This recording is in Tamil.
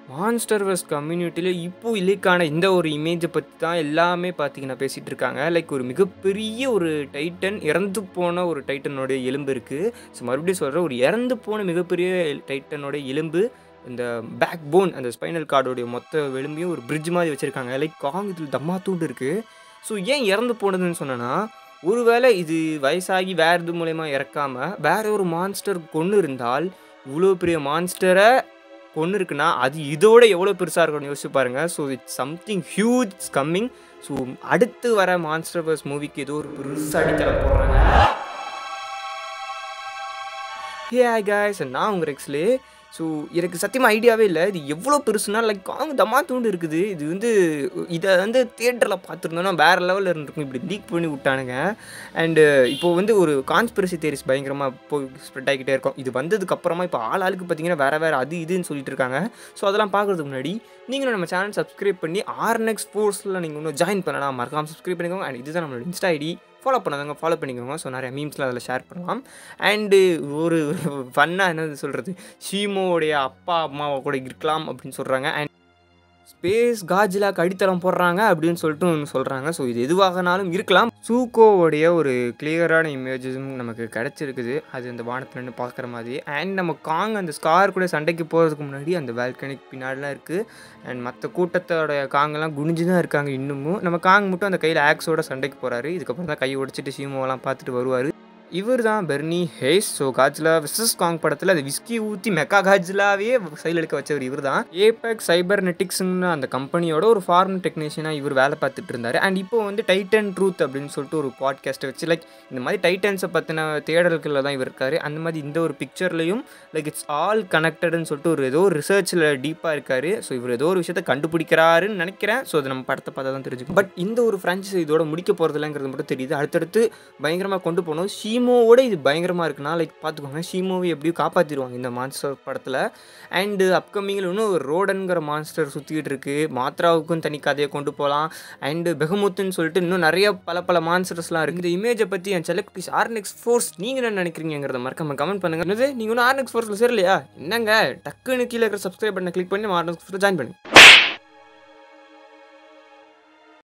மான்ஸ்டர் வர்ஸ் கம்யூனிட்டியில் இப்போ லீக்கான இந்த ஒரு இமேஜை பற்றி தான் எல்லாமே பார்த்தீங்கன்னா பேசிகிட்டு இருக்காங்க லைக் ஒரு மிகப்பெரிய ஒரு டைட்டன் இறந்து போன ஒரு டைட்டனோட எலும்பு இருக்குது ஸோ மறுபடியும் சொல்கிறேன் ஒரு இறந்து போன மிகப்பெரிய டைட்டனோட எலும்பு இந்த பேக் போன் அந்த ஸ்பைனல் கார்டோடைய மொத்த எலும்பையும் ஒரு பிரிட்ஜ் மாதிரி வச்சுருக்காங்க லைக் காங் இதில் தம்மா தூண்டு இருக்குது ஸோ ஏன் இறந்து போனதுன்னு சொன்னேன்னா ஒருவேளை இது வயசாகி வேறு இது மூலயமா இறக்காம வேற ஒரு மான்ஸ்டர் கொண்டு இருந்தால் இவ்வளோ பெரிய மான்ஸ்டரை கொண்டு இருக்குன்னா அது இதோட எவ்வளோ பெருசாக இருக்கும்னு யோசிச்சு பாருங்க so it's something huge coming so அடுத்து வர மான்ஸ்டர் வர்ஸ் மூவிக்கு ஏதோ ஒரு பெருசாக அடித்தளம் போடுறாங்க ஹே ஹாய் காய்ஸ் நான் உங்கள் ரெக்ஸ்லே ஸோ எனக்கு சத்தியமாக ஐடியாவே இல்லை இது எவ்வளோ பெருசுனா லைக் காங்க தம்மா தூண்டு இருக்குது இது வந்து இதை வந்து தியேட்டரில் பார்த்துருந்தோன்னா வேறு லெவலில் இருந்திருக்கும் இப்படி லீக் பண்ணி விட்டானுங்க அண்டு இப்போ வந்து ஒரு கான்ஸ்பிரசி தேரிஸ் பயங்கரமாக போய் ஸ்ப்ரெட் ஆகிக்கிட்டே இருக்கும் இது வந்ததுக்கப்புறமா இப்போ ஆள் ஆளுக்கு பார்த்தீங்கன்னா வேறு வேறு அது இதுன்னு சொல்லிட்டு இருக்காங்க ஸோ அதெல்லாம் பார்க்குறதுக்கு முன்னாடி நீங்களும் நம்ம சேனல் சப்ஸ்கிரைப் பண்ணி ஆர்னெக்ஸ் ஃபோர்ஸில் நீங்கள் இன்னும் ஜாயின் பண்ணலாம் மறக்காமல் சப்ஸ்கிரைப் பண்ணிக்கோங்க அண்ட் இதுதான் நம்மளோட இன்ஸ்டா ஐடி ஃபாலோ பண்ணாதவங்க ஃபாலோ பண்ணிக்கோங்க ஸோ நிறைய மீம்ஸ்லாம் அதில் ஷேர் பண்ணலாம் அண்டு ஒரு ஃபன்னாக என்னது சொல்கிறது ஷீமோடைய அப்பா அம்மாவை கூட இருக்கலாம் அப்படின்னு சொல்கிறாங்க அண்ட் ஸ்பேஸ் காஜிலாக்கு அடித்தளம் போடுறாங்க அப்படின்னு சொல்லிட்டு ஒன்று சொல்கிறாங்க ஸோ இது எதுவாகனாலும் இருக்கலாம் சூக்கோவுடைய ஒரு கிளியரான இமேஜஸும் நமக்கு கிடச்சிருக்குது அது அந்த வானத்துல நின்று பார்க்குற மாதிரி அண்ட் நம்ம காங் அந்த ஸ்கார் கூட சண்டைக்கு போகிறதுக்கு முன்னாடி அந்த வேல்கனிக் பின்னாடிலாம் இருக்குது அண்ட் மற்ற கூட்டத்தோட காங்கெல்லாம் குனிஞ்சு தான் இருக்காங்க இன்னமும் நம்ம காங் மட்டும் அந்த கையில் ஆக்ஸோட சண்டைக்கு போகிறாரு இதுக்கப்புறம் தான் கை உடைச்சிட்டு சீமோவெல்லாம் பார்த்துட்டு வருவார் இவர் தான் Bernie Hayes so Godzilla versus Kong படத்தில் அது விஸ்கி ஊற்றி மெக்கா காஜ்லாவே செயல் எடுக்க வச்சவர் இவர் தான் ஏபெக் சைபர் நெட்டிக்ஸ்னு அந்த கம்பெனியோட ஒரு ஃபார்ம் டெக்னீஷியனாக இவர் வேலை பார்த்துட்டு இருந்தார் அண்ட் இப்போ வந்து டைட்டன் ட்ரூத் அப்படின்னு சொல்லிட்டு ஒரு பாட்காஸ்ட்டை வச்சு லைக் இந்த மாதிரி டைட்டன்ஸை பற்றின தேடல்களில் தான் இவர் இருக்கார் அந்த மாதிரி இந்த ஒரு பிக்சர்லையும் லைக் இட்ஸ் ஆல் கனெக்டட்னு சொல்லிட்டு ஒரு ஏதோ ஒரு ரிசர்ச்சில் டீப்பாக இருக்கார் ஸோ இவர் ஏதோ ஒரு விஷயத்தை கண்டுபிடிக்கிறாருன்னு நினைக்கிறேன் ஸோ அது நம்ம படத்தை பார்த்தா தான் தெரிஞ்சுக்கும் பட் இந்த ஒரு ஃப்ரான்ச்சைஸ் இதோட முடிக்க போகிறதில்லங்கிறது மட்டும் தெரியுது அடுத்தடுத்து பயங்கரமாக கொண்டு போகணும் ஷீமோவோட இது பயங்கரமாக இருக்குன்னா லைக் பார்த்துக்கோங்க ஷீமோவை எப்படியும் காப்பாற்றிடுவாங்க இந்த மான்ஸ்டர் படத்தில் அண்டு அப்கமிங்கில் இன்னும் ஒரு ரோடனுங்கிற மான்ஸ்டர் சுற்றிக்கிட்டு இருக்குது மாத்ராவுக்கும் தனி கதையை கொண்டு போகலாம் அண்டு பெகமுத்துன்னு சொல்லிட்டு இன்னும் நிறைய பல பல மான்ஸ்டர்ஸ்லாம் இருக்குது இந்த இமேஜை பற்றி என் செலக்டிஸ் ஆர்னெக்ஸ் ஃபோர்ஸ் நீங்கள் என்ன நினைக்கிறீங்கிறத மறக்காம கமெண்ட் பண்ணுங்கள் என்னது நீங்கள் இன்னும் ஆர்னெக்ஸ் ஃபோர்ஸில் சேரலையா என்னங்க டக்குன்னு கீழே இருக்கிற சப்ஸ்கிரைப் பண்ண கிளிக் பண்ணி ஆர்னெக்ஸ் ஃபோர்ஸ் ஜாயின் பண்ணுங்க